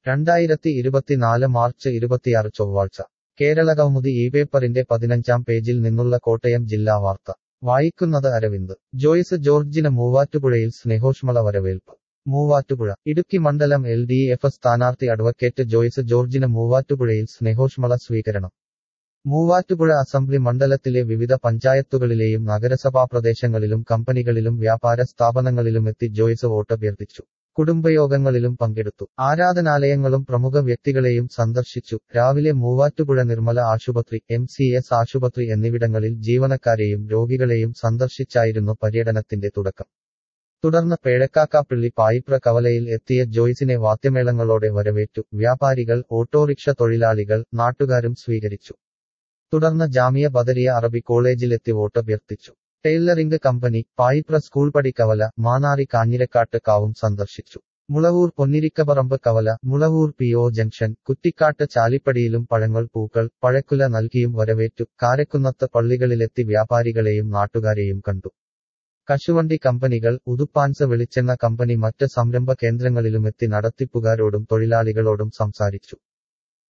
രണ്ടായിരത്തി ഇരുപത്തിനാല് മാർച്ച് ഇരുപത്തിയാറ് ചൊവ്വാഴ്ച കേരള കൗമുദി ഈ പേപ്പറിന്റെ പതിനഞ്ചാം പേജിൽ നിന്നുള്ള കോട്ടയം ജില്ലാ വാർത്ത വായിക്കുന്നത് അരവിന്ദ് ജോയ്സ് ജോർജിന് മൂവാറ്റുപുഴയിൽ സ്നേഹോഷ്മള വരവേൽപ്പ് മൂവാറ്റുപുഴ ഇടുക്കി മണ്ഡലം എൽ ഡി എഫ് സ്ഥാനാർത്ഥി അഡ്വക്കേറ്റ് ജോയ്സ് ജോർജിന് മൂവാറ്റുപുഴയിൽ സ്നേഹോഷ്മള സ്വീകരണം മൂവാറ്റുപുഴ അസംബ്ലി മണ്ഡലത്തിലെ വിവിധ പഞ്ചായത്തുകളിലെയും നഗരസഭാ പ്രദേശങ്ങളിലും കമ്പനികളിലും വ്യാപാര സ്ഥാപനങ്ങളിലുമെത്തി ജോയ്സ് വോട്ടഭ്യർത്ഥിച്ചു കുടുംബയോഗങ്ങളിലും പങ്കെടുത്തു ആരാധനാലയങ്ങളും പ്രമുഖ വ്യക്തികളെയും സന്ദർശിച്ചു രാവിലെ മൂവാറ്റുപുഴ നിർമ്മല ആശുപത്രി എം സി എസ് ആശുപത്രി എന്നിവിടങ്ങളിൽ ജീവനക്കാരെയും രോഗികളെയും സന്ദർശിച്ചായിരുന്നു പര്യടനത്തിന്റെ തുടക്കം തുടർന്ന് പേഴക്കാക്കാപ്പള്ളി പായിപ്ര കവലയിൽ എത്തിയ ജോയ്സിനെ വാദ്യമേളങ്ങളോടെ വരവേറ്റു വ്യാപാരികൾ ഓട്ടോറിക്ഷ തൊഴിലാളികൾ നാട്ടുകാരും സ്വീകരിച്ചു തുടർന്ന് ജാമിയ ബദരിയ അറബി കോളേജിലെത്തി വോട്ടഭ്യർത്ഥിച്ചു ടൈലറിംഗ് കമ്പനി പായിപ്ര സ്കൂൾ പടി കവല മാനാറി കാഞ്ഞിരക്കാട്ട് കാവും സന്ദർശിച്ചു മുളവൂർ പൊന്നിരിക്കപറമ്പ് കവല Mulavoor P O junction Kuttikkattu ചാലിപ്പടിയിലും പഴങ്ങൾ പൂക്കൾ പഴക്കുല നൽകിയും വരവേറ്റു കാരക്കുന്നത്ത് പള്ളികളിലെത്തി വ്യാപാരികളെയും നാട്ടുകാരെയും കണ്ടു കശുവണ്ടി കമ്പനികൾ ഉതുപ്പാൻസ് വെളിച്ചെണ്ണ കമ്പനി മറ്റ് സംരംഭ കേന്ദ്രങ്ങളിലുമെത്തി നടത്തിപ്പുകാരോടും തൊഴിലാളികളോടും സംസാരിച്ചു